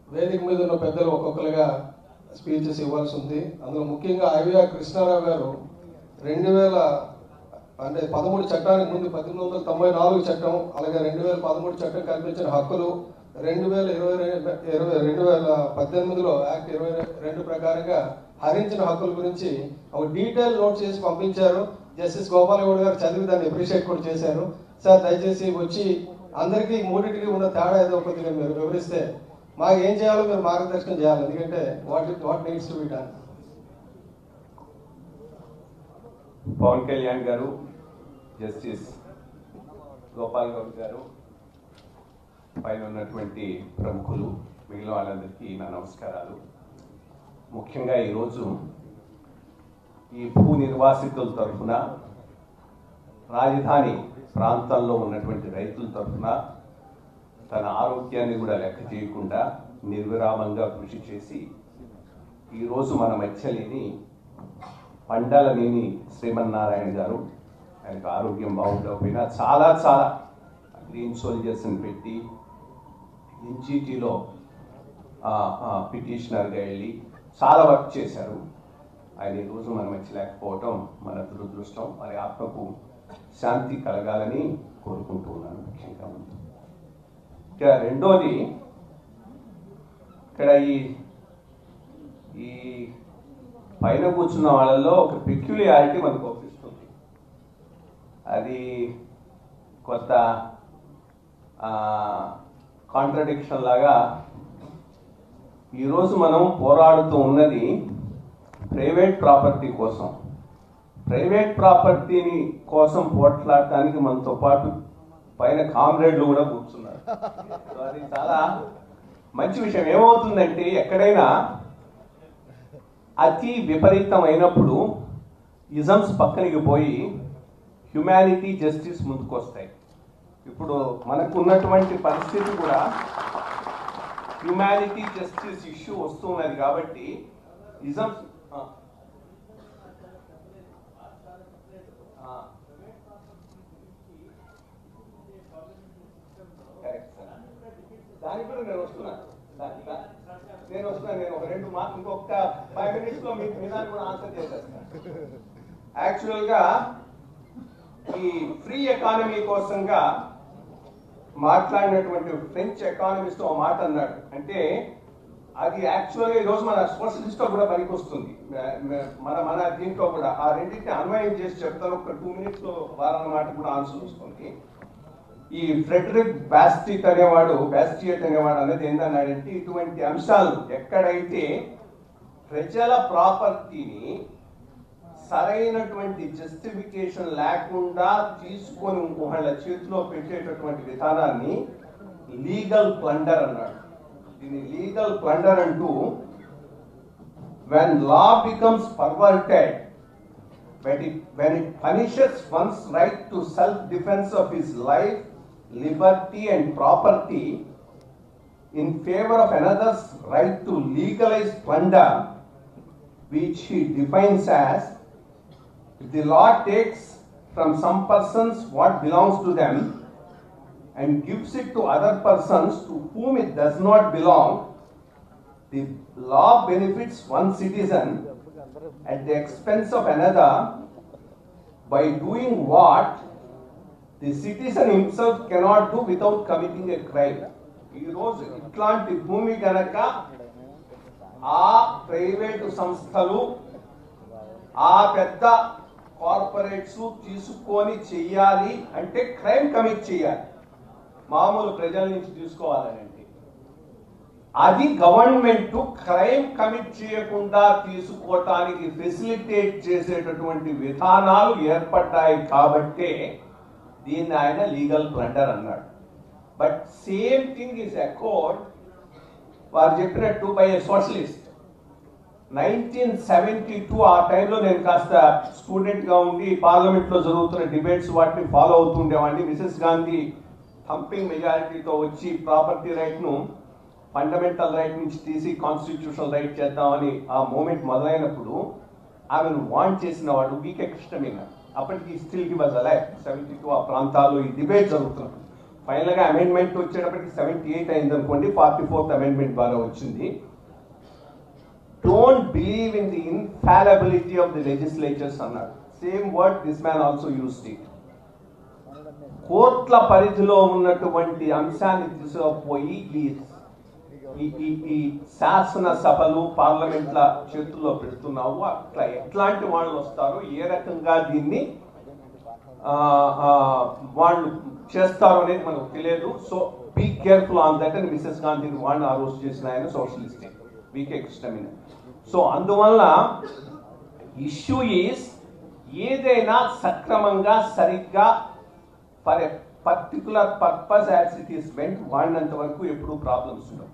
వేదిక మీద ఉన్న పెద్దలు ఒక్కొక్కరుగా స్పీచెస్ ఇవ్వాల్సి ఉంది అందులో ముఖ్యంగా ఐవిఆర్ కృష్ణారావు గారు రెండు వేల అంటే పదమూడు చట్టానికి ముందు పద్దెనిమిది వందల తొంభై నాలుగు చట్టం అలాగే రెండు వేల పదమూడు చట్టం కల్పించిన హక్కులు రెండు వేల ఇరవై రె- ఇరవై రెండు వేల పద్దెనిమిదిలో యాక్ట్ ఇరవై రెండు ప్రకారంగా హరించిన హక్కుల గురించి ఒక డీటెయిల్ నోట్ చేసి పంపించారు జస్టిస్ గోపాలగౌడ్ గారు చదివి దాన్ని అప్రిషియేట్ కూడా చేశారు సార్ దయచేసి వచ్చి అందరికీ మూడింటికి ఉన్న తేడా ఏదో కొద్దిగా మీరు వివరిస్తే మాకు ఏం చేయాలో మీరు మార్గదర్శనం చేయాలి ఎందుకంటే what what needs to be done Pawan Kalyan garu justice Gopal Goud గారు పైన ఉన్నటువంటి ప్రముఖులు మిగిలిన వాళ్ళందరికీ నా నమస్కారాలు ముఖ్యంగా ఈరోజు ఈ భూ నిర్వాసితుల తరఫున రాజధాని ప్రాంతాల్లో ఉన్నటువంటి రైతుల తరఫున తన ఆరోగ్యాన్ని కూడా లెక్క చేయకుండా నిర్విరామంగా కృషి చేసి ఈరోజు మన మధ్య లేని పండాలనేని శ్రీమన్నారాయణ గారు ఆయనకు ఆరోగ్యం బాగుండకపోయినా చాలా చాలా గ్రీన్ సోల్జర్స్ని పెట్టి ఎన్జిటిలో పిటిషనర్గా వెళ్ళి చాలా వర్క్ చేశారు ఆయన ఈరోజు మనం లేకపోవటం మన దురదృష్టం వారి ఆత్మకు శాంతి కలగాలని కోరుకుంటూ ఉన్నాను ముఖ్యంగా ముందు ఇక రెండోది ఇక్కడ ఈ ఈ పైన కూర్చున్న వాళ్ళలో ఒక పెక్యులియారిటీ మనకు ఒప్పిస్తుంది అది కొత్త కాంట్రడిక్షన్ లాగా ఈరోజు మనం పోరాడుతూ ఉన్నది ప్రైవేట్ ప్రాపర్టీ కోసం ప్రైవేట్ ప్రాపర్టీని కోసం పోట్లాడటానికి మనతో పాటు పైన కామ్రేడ్లు కూడా కూర్చున్నారు సో అది చాలా మంచి విషయం ఏమవుతుందంటే ఎక్కడైనా అతి విపరీతమైనప్పుడు ఇజమ్స్ పక్కనికి పోయి హ్యుమానిటీ జస్టిస్ ముందుకు వస్తాయి ఇప్పుడు మనకు ఉన్నటువంటి పరిస్థితి కూడా హ్యుమానిటీ జస్టిస్ ఇష్యూ వస్తున్నది కాబట్టి ఇజమ్స్ ఆ. ఆ. Correct, sir. దానికి కూడా నేను వస్తున్నాను దా- దా- నేను వస్తున్నాను నేను ఒక రెండు మార్క్ ఇంకొక ఫైవ్ మినిట్స్ లో మీకు మీ దానికి కూడా ఆన్సర్ చేసేస్తాను యాక్చువల్ గా ఈ ఫ్రీ ఎకానమీ కోసంగా మాట్లాడినటువంటి ఫ్రెంచ్ ఎకానమిస్ట్ ఒక మాట అన్నాడు అంటే అది యాక్చువల్ గా ఈరోజు మన సోషలిస్ట్ లో కూడా పనికొస్తుంది మ- మ- మన మన దీంట్లో కూడా ఆ రెండింటిని అన్వయం చేసి చెప్తాను ఒక టూ మినిట్స్ లో వారన్న మాట కూడా ఆన్సర్ వస్తుంది ఈ ఫ్రెడరిక్ బాస్టిట్ అనేవాడు బాస్టియట్ అనేవాడు అనేది ఏంటన్నాడంటే ఇటువంటి అంశాలు ఎక్కడైతే ప్రజల ప్రాపర్టీని సరైనటువంటి జస్టిఫికేషన్ లేకుండా తీసుకొని వాళ్ళ చేతిలో పెట్టేటటువంటి విధానాన్ని లీగల్ ప్లండర్ అన్నాడు దీన్ని లీగల్ ప్లండర్ అంటూ when law becomes perverted when it, when it punishes one's right to self-defense of his life, liberty and property in favor of another's right to legalize plunder, which he defines as if the law takes from some persons what belongs to them and gives it to other persons to whom it does not belong, the law benefits one citizen at the expense of another by doing what the citizen himself cannot do without committing a crime. ఈ రోజు ఇట్లాంటి భూమి గనక ఆ private సంస్థలు ఆ పెద్ద corporates తీసుకొని చెయ్యాలి అంటే క్రైమ్ కమిట్ చేయాలి మామూలు ప్రజల నుంచి తీసుకోవాలని అంటే అది గవర్నమెంట్ క్రైమ్ కమిట్ చేయకుండా తీసుకోవటానికి ఫెసిలిటేట్ చేసేటటువంటి విధానాలు ఏర్పడ్డాయి కాబట్టే దీన్ని ఆయన లీగల్ ప్లండర్ అన్నాడు but same thing is accord వారు చెప్పినట్టు by a socialist nineteen seventy two ఆ టైంలో నేను కాస్త స్టూడెంట్ గా ఉండి పార్లమెంట్ లో జరుగుతున్న డిబేట్స్ వాటిని ఫాలో అవుతుండేవాడిని మిసెస్ గాంధీ థంపింగ్ మెజారిటీతో వచ్చి ప్రాపర్టీ రైట్ ను ఫండమెంటల్ రైట్ నుంచి తీసి కాన్స్టిట్యూషనల్ రైట్ చేద్దామని ఆ మూమెంట్ మొదలైనప్పుడు ఆమెను వాంట్ చేసిన వాడు వీకే కృష్ణమీన అప్పటికి స్టిల్ కి వాజ్ అలైవ్ సెవెంటీ టూ ఆ ప్రాంతాల్లో ఈ డిబేట్ జరుగుతున్నప్పుడు ఫైనల్గా అమెండ్మెంట్ వచ్చేటప్పటికి సెవెంటీ ఎయిట్ అయింది అనుకోండి ఫార్టీ ఫోర్త్ అమెండ్మెంట్ ద్వారా వచ్చింది don't believe in the infallibility of the legislatures అన్నాడు same word this man also use it కోర్టుల పరిధిలో ఉన్నటువంటి అంశాన్ని తీసుకుపోయి ఈ ఈ ఈ ఈ శాసన సభలు పార్లమెంట్ల చేతుల్లో పెడుతున్నావు అట్లా ఎట్లాంటి వాళ్ళు వస్తారు ఏ రకంగా దీన్ని ఆ, ఆ, వాళ్ళు చేస్తారు అనేది మనకు తెలియదు so be careful on that అని మిసెస్ గాంధీని వాళ్ళని ఆ రోజు చేసిన ఆయన సోషలిస్టే బీకే కృష్ణమిన సో అందువల్ల ఇష్యూ ఈస్ ఏదైనా సక్రమంగా సరిగ్గా for a particular purpose as it is went వాడినంత వరకు ఎప్పుడూ ప్రాబ్లమ్స్ ఉండవు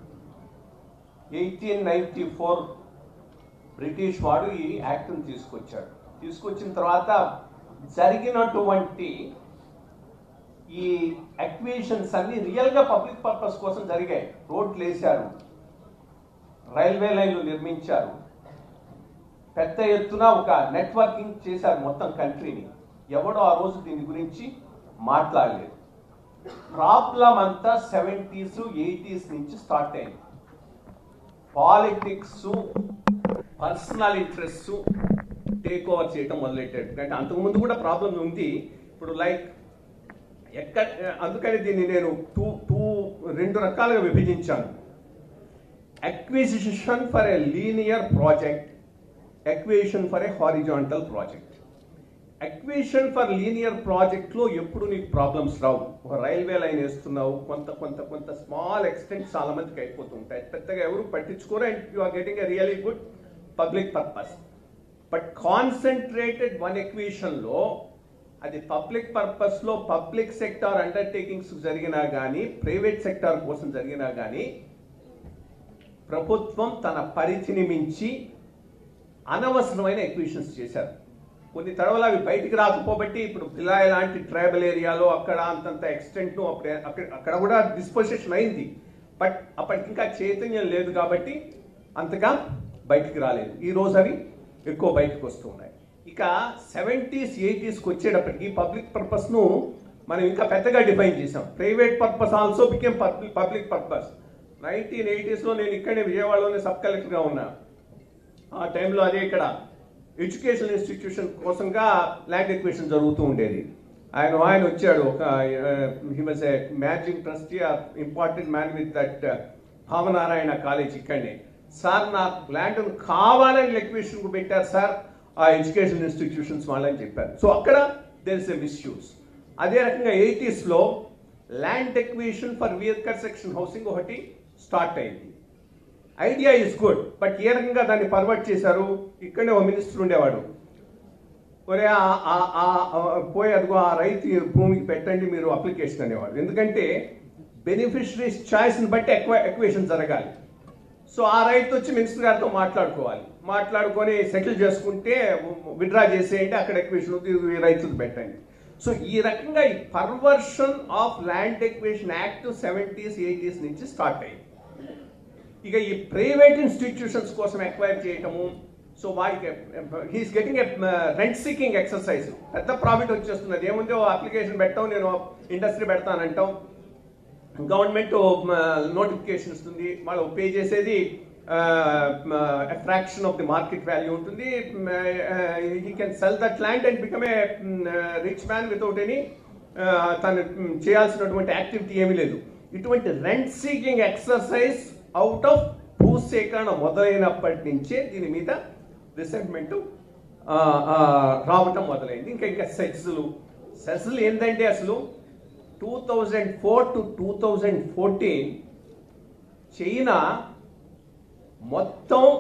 ఎయిటీన్ నైన్టీ ఫోర్ బ్రిటిష్ వాడు ఈ యాక్ట్ని తీసుకొచ్చాడు తీసుకొచ్చిన తర్వాత జరిగినటువంటి ఈ అక్విజిషన్స్ అన్ని రియల్గా పబ్లిక్ పర్పస్ కోసం జరిగాయి రోడ్లు వేశారు రైల్వే లైన్లు నిర్మించారు పెద్ద ఎత్తున ఒక నెట్వర్కింగ్ చేశారు మొత్తం కంట్రీని ఎవడో ఆ రోజు దీని గురించి మాట్లాడలేదు ప్రాబ్లం అంతా సెవెంటీస్ ఎయిటీస్ నుంచి స్టార్ట్ అయింది politics personal interest take over చేయటం మొదలెట్టాడు అంటే అంతకుముందు కూడా ప్రాబ్లం ఉంది ఇప్పుడు లైక్ ఎక్కడ అందుకని దీన్ని నేను టూ టూ రెండు రకాలుగా విభజించాను acquisition for a linear project acquisition for a horizontal project acquisition for linear ప్రాజెక్ట్లో ఎప్పుడు నీకు ప్రాబ్లమ్స్ రావు ఒక రైల్వే లైన్ వేస్తున్నావు కొంత కొంత కొంత స్మాల్ ఎక్స్టెంట్ చాలా మందికి అయిపోతుంటాయి పెద్దగా ఎవరు పట్టించుకోరు and you are getting a really good public purpose but concentrated one ఎక్విజిషన్లో అది పబ్లిక్ పర్పస్లో పబ్లిక్ సెక్టార్ అండర్టేకింగ్స్ జరిగినా కానీ ప్రైవేట్ సెక్టార్ కోసం జరిగినా కానీ ప్రభుత్వం తన పరిధిని మించి అనవసరమైన ఎక్విషన్స్ చేశారు కొన్ని తడవలు అవి బయటికి రాకపోబట్టి ఇప్పుడు పిల్లాయి లాంటి ట్రైబల్ ఏరియాలో అక్కడ అంతంత ఎక్స్టెంట్ అప్పుడే అక్కడ అక్కడ కూడా డిస్పోజిషన్ అయింది బట్ అప్పటికి ఇంకా చైతన్యం లేదు కాబట్టి అంతగా బయటికి రాలేదు ఈ రోజు అవి ఎక్కువ బయటకు వస్తూ ఉన్నాయి ఇక సెవెంటీస్ ఎయిటీస్కి వచ్చేటప్పటికి పబ్లిక్ పర్పస్ను మనం ఇంకా పెద్దగా డిఫైన్ చేసాం private purpose also became public purpose nineteen ఎయిటీస్లో నేను ఇక్కడే విజయవాడలోనే సబ్ కలెక్టర్గా ఉన్నా ఆ టైంలో అదే ఇక్కడ ఎడ్యుకేషన్ ఇన్స్టిట్యూషన్ కోసంగా ల్యాండ్ ఎక్వేషన్ జరుగుతూ ఉండేది ఆయన ఆయన వచ్చాడు ఒక he was a matching trustee important man with that Bhavanarayana college ఇక్కడనే సార్ నా ల్యాండ్ కావాలని ఎక్వేషన్ పెట్టారు సార్ ఆ ఎడ్యుకేషన్ ఇన్స్టిట్యూషన్స్ వాళ్ళని చెప్పారు సో అక్కడ దేర్ ఇస్ ఎ మిస్యూస్ అదే రకంగా ఎయిటీస్లో land equation for weaker section housing ఒకటి స్టార్ట్ అయింది ఐడియా ఇస్ గుడ్ బట్ ఏ రకంగా దాన్ని పర్వర్ట్ చేశారు ఇక్కడనే ఒక మినిస్టర్ ఉండేవాడు ఒరే ఆ- ఆ- ఆ- ఆ పోయి అదిగో ఆ రైతు భూమికి పెట్టండి మీరు అప్లికేషన్ అనేవాడు ఎందుకంటే బెనిఫిషరీస్ ని బట్టి ఎక్కువ ఎక్వేషన్ జరగాలి సో ఆ రైతు వచ్చి మినిస్టర్ గారితో మాట్లాడుకోవాలి మాట్లాడుకొని సెటిల్ చేసుకుంటే విడ్రా చేసేయండి అక్కడ ఎక్వేషన్ ఉంది ఇది రైతులు పెట్టండి సో ఈ రకంగా ఈ perversion of land equation act seventies eighties నుంచి స్టార్ట్ అయింది ఇక ఈ ప్రైవేట్ ఇన్స్టిట్యూషన్స్ కోసం ఎక్వైర్ చేయటము సో వాడికి he's getting a rent seeking exercise పెద్ద ప్రాఫిట్ వచ్చేస్తున్నది ఏముంది ఓ అప్లికేషన్ పెట్టాం నేను ఇండస్ట్రీ పెడతానంటాం గవర్నమెంట్ నోటిఫికేషన్ ఇస్తుంది వాళ్ళు పే చేసేది fraction of the market value ఉంటుంది he can sell that land and become a rich man without any తను mm, చేయాల్సినటువంటి యాక్టివిటీ ఏమీ లేదు ఇటువంటి rent seeking exercise out of భూసేకరణ మొదలైనప్పటి నుంచే దీని మీద రిసెంట్మెంట్ రావటం మొదలైంది ఇంకా ఇంకా సెజ్లు సెజ్లు ఏంటంటే అసలు two thousand four to two thousand fourteen China మొత్తం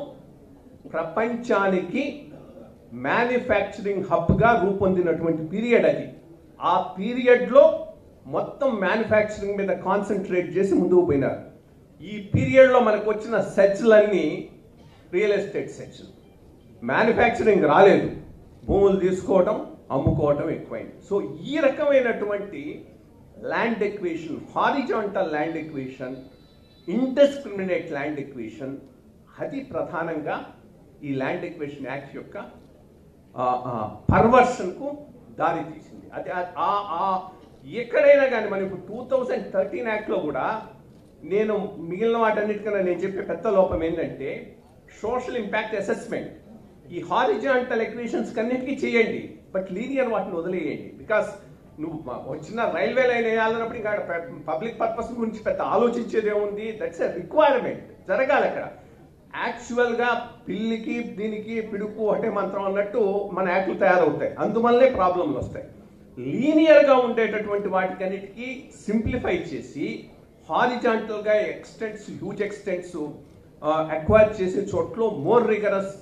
ప్రపంచానికి మ్యానుఫ్యాక్చరింగ్ హబ్గా రూపొందినటువంటి పీరియడ్ అది ఆ పీరియడ్లో మొత్తం మ్యానుఫ్యాక్చరింగ్ మీద కాన్సన్ట్రేట్ చేసి ముందుకు పోయినారు ఈ పీరియడ్లో మనకు వచ్చిన సెట్స్లన్నీ రియల్ ఎస్టేట్ సెట్స్ మ్యానుఫ్యాక్చరింగ్ రాలేదు భూములు తీసుకోవటం అమ్ముకోవటం ఎక్కువైంది సో ఈ రకమైనటువంటి land equation horizontal land equation indiscriminate land equation అది ప్రధానంగా ఈ ల్యాండ్ ఎక్వేషన్ యాక్ట్ యొక్క పర్వర్షన్కు దారి తీసింది అది ఆ- ఆ ఆ ఎక్కడైనా కానీ మనం ఇప్పుడు టూ థౌజండ్ థర్టీన్ యాక్ట్లో కూడా నేను మిగిలిన వాటన్నిటికన్నా నేను చెప్పే పెద్ద లోపం ఏంటంటే సోషల్ ఇంపాక్ట్ అసెస్మెంట్ ఈ హారిజాంటల్ ఎక్వేషన్స్ కన్నిటికీ చేయండి బట్ లీనియర్ వాటిని వదిలేయండి బికాస్ నువ్వు మ- వచ్చిన రైల్వే లైన్ వేయాలన్నప్పుడు ఇంకా పబ్లిక్ పర్పస్ గురించి పెద్ద ఆలోచించేది ఏముంది దట్స్ ఎ రిక్వైర్మెంట్ జరగాలి అక్కడ యాక్చువల్ గా పిల్లికి దీనికి పిడుకు ఒకటే మంత్రం అన్నట్టు మన యాక్ట్లు తయారవుతాయి అందువల్లే ప్రాబ్లంలు వస్తాయి లీనియర్ గా ఉండేటటువంటి వాటికన్నిటికీ సింప్లిఫై చేసి హారిజాంటల్ గా ఎక్స్టెంట్స్ హ్యూజ్ ఎక్స్టెంట్స్ అక్వైర్ చేసే చోట్ల మోర్ రిగరస్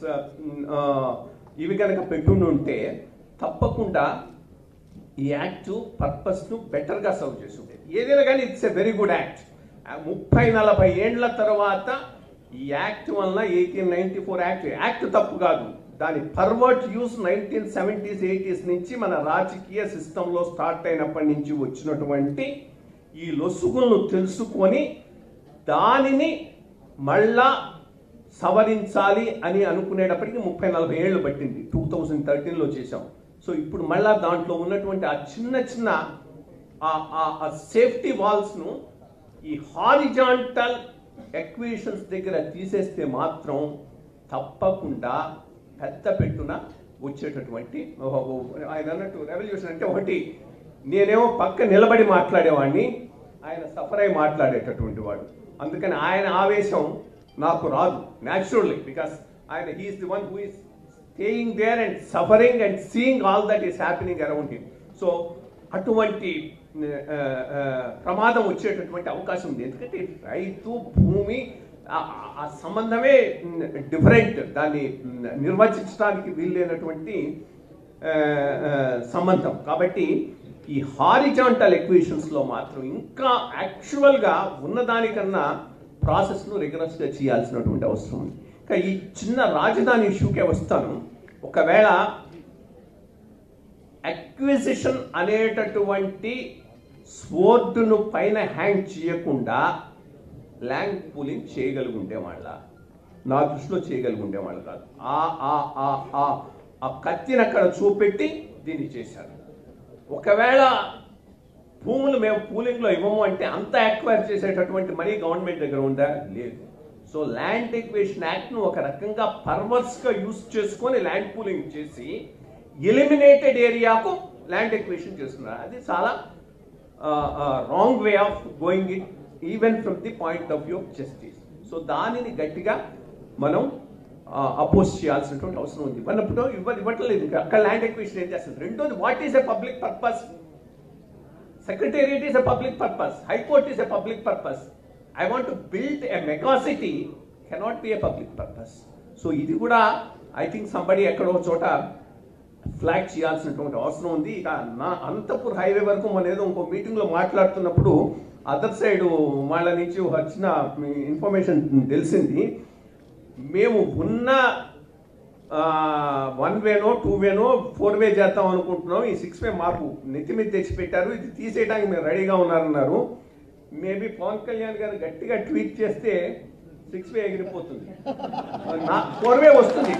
ఇవి కనుక పెట్టుండి ఉంటే తప్పకుండా ఈ యాక్ట్ పర్పస్ ను బెటర్ గా సర్వ్ చేస్తుంది ఏదైనా కానీ it's a very good act ముప్పై నలభై ఏండ్ల తర్వాత ఈ యాక్ట్ వలన eighteen ninety four act act తప్పు కాదు దాని pervert use nineteen seventies eighties నుంచి మన రాజకీయ సిస్టంలో స్టార్ట్ అయినప్పటి నుంచి వచ్చినటువంటి ఈ లొసుగులను తెలుసుకొని దానిని మళ్ళా సవరించాలి అని అనుకునేటప్పటికి ముప్పై నలభై ఏళ్ళు పట్టింది టూ థౌజండ్ థర్టీన్లో చేసాం సో ఇప్పుడు మళ్ళా దాంట్లో ఉన్నటువంటి ఆ చిన్న చిన్న ఆ సేఫ్టీ వాల్స్ను ఈ హారిజాంటల్ ఎక్వేషన్స్ దగ్గర తీసేస్తే మాత్రం తప్పకుండా పెద్ద పెట్టున వచ్చేటటువంటి ఓ- ఓ- ఆయన అన్నట్టు రెవల్యూషన్ అంటే ఒకటి నేనేమో పక్క నిలబడి మాట్లాడేవాడిని ఆయన సఫర్ అయి మాట్లాడేటటువంటి వాడు అందుకని ఆయన ఆవేశం నాకు రాదు న్యాచురల్లీ బికాస్ ఆయన he is the one who is staying there and suffering and seeing all that is happening around him so అటువంటి ఆ, ఆ, ప్రమాదం వచ్చేటటువంటి అవకాశం ఉంది ఎందుకంటే రైతు భూమి ఆ- ఆ- ఆ సంబంధమే డిఫరెంట్ దాన్ని నిర్వచించడానికి వీల్లేనటువంటి ఆ, ఆ, సంబంధం కాబట్టి ఈ హారిజాంటల్ ఎక్వేషన్స్ లో మాత్రం ఇంకా యాక్చువల్ గా ఉన్నదానికన్నా ప్రాసెస్ ను రిగరస్ గా చేయాల్సినటువంటి అవసరం ఉంది ఇంకా ఈ చిన్న రాజధాని ఇష్యూకే వస్తాను ఒకవేళ అక్విజిషన్ అనేటటువంటి స్వోర్డును పైన హ్యాంగ్ చేయకుండా ల్యాండ్ పూలింగ్ చేయగలిగుంటే వాళ్ళ నా దృష్టిలో చేయగలిగుండే వాళ్ళు కాదు ఆ ఆ ఆ ఆ ఆ కత్తిని అక్కడ చూపెట్టి దీన్ని చేశారు ఒకవేళ భూములు మేము పూలింగ్లో ఇవ్వము అంటే అంత అక్వైర్ చేసేటటువంటి మనీ గవర్నమెంట్ దగ్గర ఉందా లేదు సో ల్యాండ్ ఎక్వేషన్ యాక్ట్ను ఒక రకంగా పర్వర్స్గా యూస్ చేసుకొని ల్యాండ్ పూలింగ్ చేసి ఎలిమినేటెడ్ ఏరియాకు ల్యాండ్ ఎక్వేషన్ చేస్తున్నారు అది చాలా wrong way of going it even from the point of view of justice so దానిని గట్టిగా మనం అపోజ్ చేయాల్సినటువంటి అవసరం ఉంది అన్నప్పుడు ఇవ్వ ఇవ్వట్లేదు ఇంకా అక్కడ ల్యాండ్ ఎక్వేషన్ ఏం చేస్తుంది రెండోది what is a public purpose secretariat is a public purpose high court is a public purpose I want to build a mega city cannot be a public purpose so ఇది కూడా ఐ థింక్ సంబడి ఎక్కడో చోట flag చేయాల్సినటువంటి అవసరం ఉంది ఇక నా Anantapur highway వరకు మన ఏదో ఇంకో మీటింగ్లో మాట్లాడుతున్నప్పుడు అదర్ సైడ్ వాళ్ళ నుంచి వచ్చిన ఇన్ఫర్మేషన్ తెలిసింది మేము ఉన్న వన్ వేనో టూ వేనో ఫోర్ వే చేద్దాం అనుకుంటున్నాం ఈ సిక్స్ వే మాకు నెత్తి మీద తెచ్చి పెట్టారు ఇది తీసేయడానికి మేము రెడీగా ఉన్నారన్నారు మేబీ పవన్ కళ్యాణ్ గారు గట్టిగా ట్వీట్ చేస్తే సిక్స్ వే ఎగిరిపోతుంది నా ఫోర్ వే వస్తుంది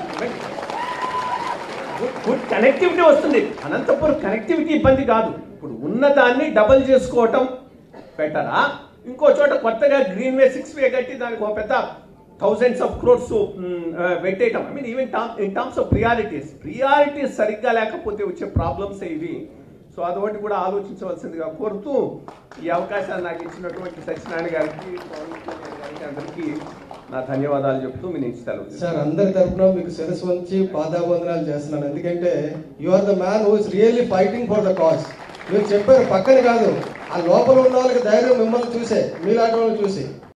గుడ్ కనెక్టివిటీ వస్తుంది అనంతపురం కనెక్టివిటీ ఇబ్బంది కాదు ఇప్పుడు ఉన్నదాన్ని డబల్ చేసుకోవటం బెటరా ఇంకో చోట కొత్తగా గ్రీన్ వే సిక్స్ వే కట్టి దానికి ఒక పెద్ద థౌజండ్స్ ఆఫ్ క్రోర్స్ పెట్టేయటం I mean even in terms of priorities priorities సరిగ్గా లేకపోతే వచ్చే ప్రాబ్లమ్స్ ఇవి సో అదొకటి కూడా ఆలోచించవలసిందిగా కోరుతూ ఈ అవకాశాన్ని నాకు ఇచ్చినటువంటి సత్యనారాయణ గారికి పవన్ కళ్యాణ్ గారికి అందరికీ నా ధన్యవాదాలు చెప్తూ మీ నుంచి సెలవు సార్ అందరి తరపున మీకు శిరస్సు వంచి పాదాబంధనాలు చేస్తున్నాను ఎందుకంటే you are the man who is really fighting for the cause మీరు చెప్పారు పక్కన కాదు ఆ లోపల ఉన్న వాళ్ళకి ధైర్యం మిమ్మల్ని చూసే మీలాంటి వాళ్ళని చూసి